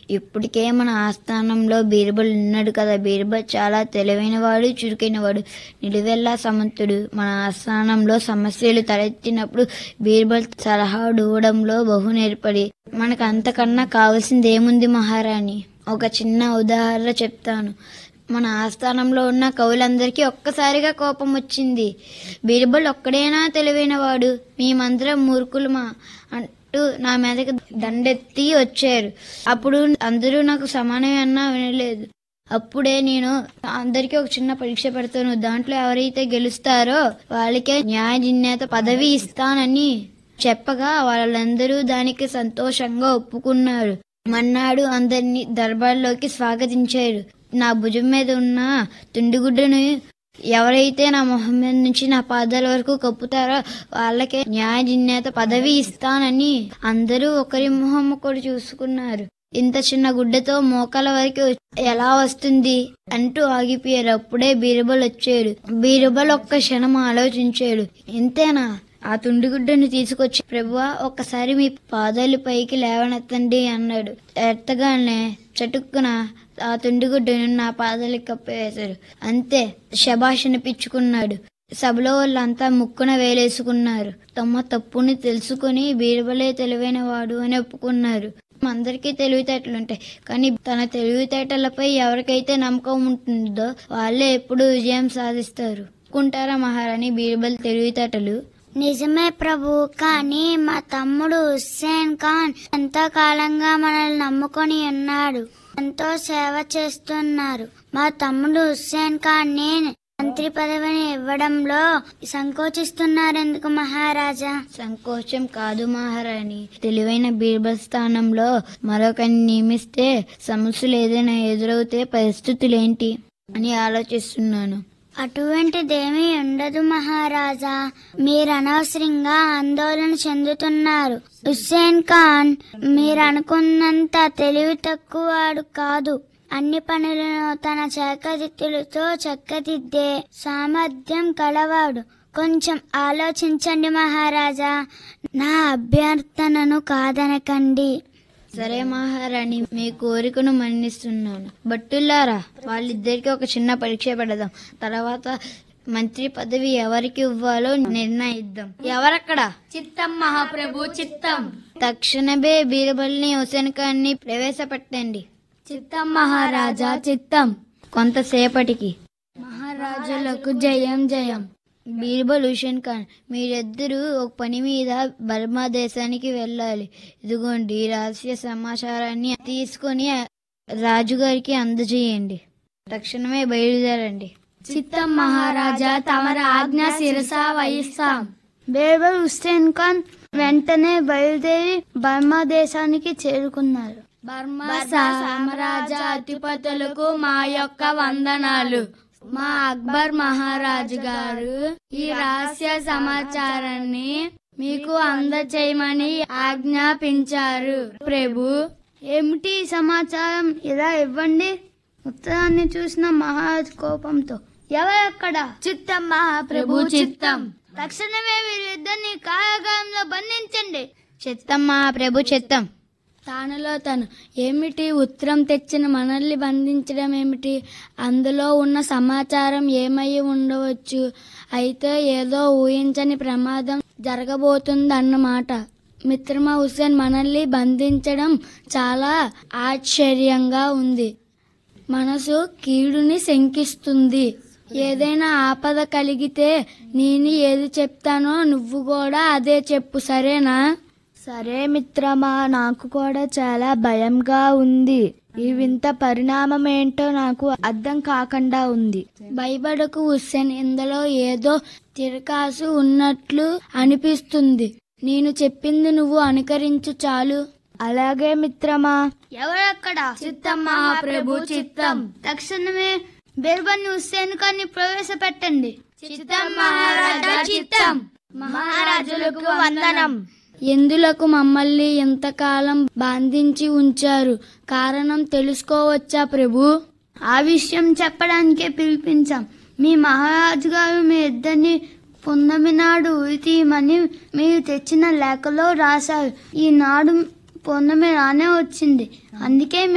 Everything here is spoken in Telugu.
ఇప్పటికే మన ఆస్థానంలో బీర్బల్ ఉన్నాడు కదా బీర్బల్ చాలా తెలివైనవాడు చురుకైనవాడు నిలువెల్లా సమర్థుడు మన ఆస్థానంలో సమస్యలు తలెత్తినప్పుడు బీర్బల్ సలహా అడగడంలో బహు నేర్పడి మనకు అంతకన్నా కావాల్సింది ఏముంది మహారాణి ఒక చిన్న ఉదాహరణ చెప్తాను మన ఆస్థానంలో ఉన్న కవులందరికీ ఒక్కసారిగా కోపం వచ్చింది బీర్బల్ ఒక్కడేనా తెలివైనవాడు మేమందరం మూర్ఖులమా అంటూ నా మీదకి దండెత్తి వచ్చారు అప్పుడు అందరూ నాకు సమానమే అన్నా వినలేదు అప్పుడే నేను అందరికీ ఒక చిన్న పరీక్ష పెడతాను దాంట్లో ఎవరైతే గెలుస్తారో వాళ్ళకే న్యాయజిన్నేత పదవి ఇస్తానని చెప్పగా వాళ్ళందరూ దానికి సంతోషంగా ఒప్పుకున్నారు మన్నాడు అందరినీ దర్బార్లోకి స్వాగతించారు నా భుజం మీద ఉన్న తుండిగుడ్డను ఎవరైతే నా మొహం మీద నుంచి నా పాదాల వరకు కప్పుతారో వాళ్ళకే న్యాయజిన్నేత పదవి ఇస్తానని అందరూ ఒకరి మొహం ఒకరు చూసుకున్నారు ఇంత చిన్న గుడ్డతో మోకాల వరకు ఎలా వస్తుంది అంటూ ఆగిపోయారు అప్పుడే బీరబల్ వచ్చాడు బీరబల్ ఒక్క క్షణం ఆలోచించాడు ఇంతేనా ఆ తుండిగుడ్డను తీసుకొచ్చి ప్రభువా ఒక్కసారి మీ పాదాలు పైకి లేవనెత్తండి అన్నాడు ఎత్తగానే చటుక్కున ఆ తుండిగుడ్డను నా పాదాలకు కప్పివేశారు అంతే శబాష్ అనిపించుకున్నాడు సభలో వాళ్ళంతా ముక్కున వేలేసుకున్నారు తమ తప్పుని తెలుసుకుని బీరబలే తెలివైన వాడు అని ఒప్పుకున్నారు అందరికీ తెలివితేటలుంటాయి కానీ తన తెలివితేటలపై ఎవరికైతే నమ్మకం ఉంటుందో వాళ్ళే ఎప్పుడు విజయం సాధిస్తారు కుంటారా మహారాణి బీర్బల్ తెలివితేటలు నిజమే ప్రభు కానీ మా తమ్ముడు హుస్సేన్ ఖాన్ ఎంతో కాలంగా మనల్ని నమ్ముకొని ఉన్నాడు ఎంతో సేవ చేస్తున్నారు మా తమ్ముడు హుస్సేన్ ఖాన్ నేను మంత్రి పదవిని ఇవ్వడంలో సంకోచిస్తున్నారు ఎందుకు మహారాజా సంకోచం కాదు మహారాణి తెలివైన బీర్బల్ స్థానంలో మరొకరిని నియమిస్తే సమస్యలు ఏదైనా ఎదురవుతే పరిస్థితులేంటి అని ఆలోచిస్తున్నాను అటువంటిదేమీ ఉండదు మహారాజా మీరు అనవసరంగా ఆందోళన చెందుతున్నారు హుస్సేన్ ఖాన్ మీరు అనుకున్నంత తెలివి తక్కువవాడు కాదు అన్ని పనులను తన చేకదిత్తులతో చక్కదిద్దే సామర్థ్యం కలవాడు కొంచెం ఆలోచించండి మహారాజా నా అభ్యర్థనను కాదనకండి సరే మహారాణి మీ కోరికను మన్నిస్తున్నాను బట్టులారా వాళ్ళిద్దరికి ఒక చిన్న పరీక్ష పెడదాం తర్వాత మంత్రి పదవి ఎవరికి ఇవ్వాలో నిర్ణయిద్దాం ఎవరక్కడ చిత్తం మహాప్రభు చిత్తం తక్షణమే బీరబల్ని హుసేన్ ఖాన్ని ప్రవేశపెట్టండి చిత్తం మహారాజా చిత్తం కొంతసేపటికి మహారాజులకు జయం జయం బీర్బల్ హుసేన్ ఖాన్ మీరిద్దరూ ఒక పని మీద బర్మా దేశానికి వెళ్ళాలి ఇదిగోండి ఈ రహస్య సమాచారాన్ని తీసుకొని రాజుగారికి అందజేయండి తక్షణమే బయలుదేరండి చిత్తం మహారాజా తమర ఆజ్ఞ శిరస వహిస్తాం బేబల్ హుస్సేన్ ఖాన్ వెంటనే బయలుదేరి బర్మా దేశానికి చేరుకున్నారు బర్మా సామ్రాజ్య అధిపతులకు మా యొక్క వందనాలు మా అక్బర్ మహారాజు గారు ఈ రహస్య సమాచారాన్ని మీకు అందచేయమని ఆజ్ఞాపించారు ప్రభు ఏమిటి ఈ సమాచారం ఇలా ఇవ్వండి ఉత్తరాన్ని చూసిన మహారాజ్ కోపంతో ఎవరక్కడ చిత్తం మహాప్రభు చిత్తం తక్షణమే వీరిద్దరిని కారాగారంలో బంధించండి చిత్తం మా ప్రభు చిత్తం తానులో తను ఏమిటి ఉత్తరం తెచ్చిన మనల్ని బంధించడం ఏమిటి అందులో ఉన్న సమాచారం ఏమై ఉండవచ్చు అయితే ఏదో ఊహించని ప్రమాదం జరగబోతుందన్నమాట మిత్రమా హుస్సేన్ మనల్ని బంధించడం చాలా ఆశ్చర్యంగా ఉంది మనసు కీడుని శంకిస్తుంది ఏదైనా ఆపద కలిగితే నేను ఏది చెప్తానో నువ్వు కూడా అదే చెప్పు సరేనా సరే మిత్రమా నాకు కూడా చాలా భయంగా ఉంది ఈ వింత పరిణామం ఏంటో నాకు అర్థం కాకుండా ఉంది భయపడకు హుస్సేన్ ఇందులో ఏదో తిరకాసు ఉన్నట్లు అనిపిస్తుంది నేను చెప్పింది నువ్వు అనుకరించు చాలు అలాగే మిత్రమా ఎవరక్కడ చిత్తం మహాప్రభు చిత్తం తక్షణమే బీర్బల్ హుస్సేన్ ఖాన్ని ప్రవేశపెట్టండి చిత్తం మహారాజా చిత్తం మహారాజులకు వందనం ఎందులకు మమ్మల్ని ఎంతకాలం బంధించి ఉంచారు కారణం తెలుసుకోవచ్చా ప్రభు ఆ విషయం చెప్పడానికే పిలిపించాం మీ మహారాజు గారు మీ ఇద్దరిని పున్నమి నాడు ఉరి తీయమని మీరు తెచ్చిన లేఖలో రాశారు ఈనాడు పున్నమి రానే వచ్చింది అందుకే